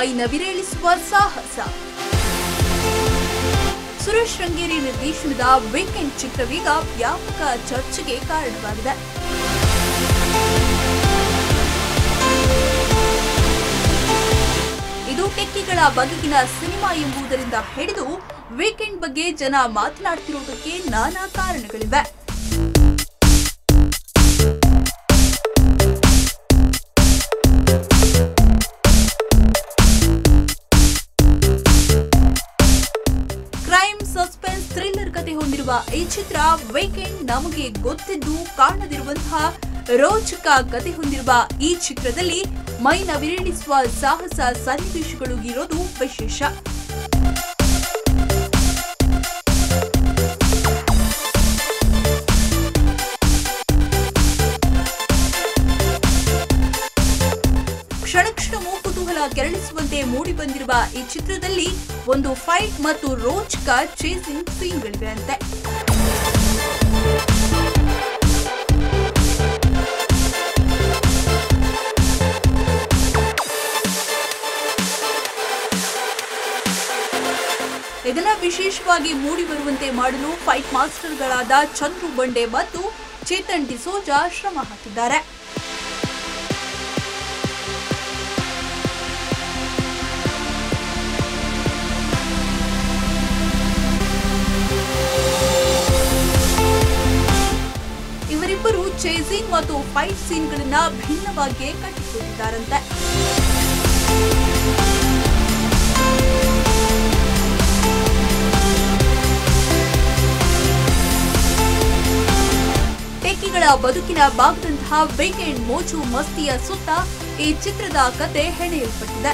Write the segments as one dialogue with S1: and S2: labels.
S1: ಮೈ ನವಿರೇಳಿಸುವ ಸಾಹಸ ಸುರೇಶ್ ರಂಗೇರಿ ನಿರ್ದೇಶನದ ವೀಕೆಂಡ್ ಚಿತ್ರವೀಗ ವ್ಯಾಪಕ ಚರ್ಚೆಗೆ ಕಾರಣವಾಗಿದೆ ಇದು ಟೆಕ್ಕಿಗಳ ಬಗೆಗಿನ ಸಿನಿಮಾ ಎಂಬುದರಿಂದ ಹಿಡಿದು ವೀಕೆಂಡ್ ಬಗ್ಗೆ ಜನ ಮಾತನಾಡ್ತಿರುವುದಕ್ಕೆ ನಾನಾ ಕಾರಣಗಳಿವೆ ಕ್ರೈಮ್ ಸಸ್ಪೆನ್ಸ್ ಥ್ರಿಲ್ಲರ್ ಕತೆ ಹೊಂದಿರುವ ಈ ಚಿತ್ರ ವೀಕೆಂಡ್ ನಮಗೆ ಗೊತ್ತಿದ್ದು ಕಾಣದಿರುವಂತಹ ರೋಚಕ ಕತೆ ಹೊಂದಿರುವ ಈ ಚಿತ್ರದಲ್ಲಿ ಮೈ ನವಿರೇಳಿಸುವ ಸಾಹಸ ಸನ್ನಿವೇಶಗಳು ಇರೋದು ವಿಶೇಷ ಕ್ಷಣ ಕ್ಷಣವೂ ಕುತೂಹಲ ಕೆರಳಿಸುವಂತೆ ಮೂಡಿ ಬಂದಿರುವ ಈ ಚಿತ್ರದಲ್ಲಿ ಒಂದು ಫೈಟ್ ಮತ್ತು ರೋಚಕ ಚೇಸಿಂಗ್ ಸೀನ್ಗಳಿವೆ ಅಂತೆ ಇದನ್ನ ವಿಶೇಷವಾಗಿ ಮೂಡಿ ಬರುವಂತೆ ಮಾಡಲು ಫೈಟ್ ಮಾಸ್ಟರ್ಗಳಾದ ಚಂದ್ರು ಬಂಡೆ ಮತ್ತು ಚೇತನ್ ಡಿಸೋಜಾ ಶ್ರಮ ಹಾಕಿದ್ದಾರೆ ಇವರಿಬ್ಬರು ಚೇಸಿಂಗ್ ಮತ್ತು ಫೈಟ್ ಸೀನ್ಗಳನ್ನ ಭಿನ್ನವಾಗಿಯೇ ಕಟ್ಟಿಕೊಂಡಿದ್ದಾರಂತೆ ಟೆಕ್ಕಿಗಳ ಬದುಕಿನ ಭಾಗದಂತಹ ವೀಕೆಂಡ್ ಮೋಜು ಮಸ್ತಿಯ ಸುತ್ತ ಈ ಚಿತ್ರದ ಕತೆ ಹೆಣೆಯಲ್ಪಟ್ಟಿದೆ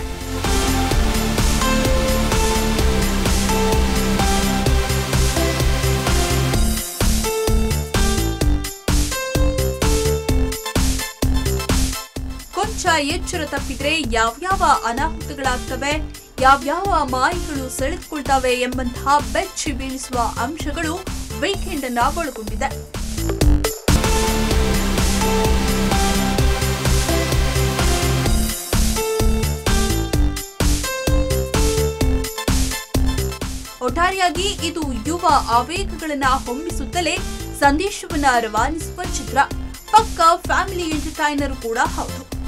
S1: ಕೊಂಚ ಎಚ್ಚರ ತಪ್ಪಿದ್ರೆ ಯಾವ್ಯಾವ ಅನಾಹುತಗಳಾಗ್ತವೆ ಯಾವ್ಯಾವ ಮಾಯಿಗಳು ಸೆಳೆದುಕೊಳ್ತವೆ ಎಂಬಂತಹ ಬೆಚ್ಚಿ ಬೀಳಿಸುವ ಅಂಶಗಳು ವೀಕೆಂಡ್ ಅನ್ನ ಒಳಗೊಂಡಿದೆ ಒಟ್ಟಾರೆಯಾಗಿ ಇದು ಯುವ ಆವೇಗಗಳನ್ನ ಹೊಮ್ಮಿಸುತ್ತಲೇ ಸಂದೇಶವನ್ನ ರವಾನಿಸುವ ಚಿತ್ರ ಪಕ್ಕ ಫ್ಯಾಮಿಲಿ ಎಂಟರ್ಟೈನರ್ ಕೂಡ ಹೌದು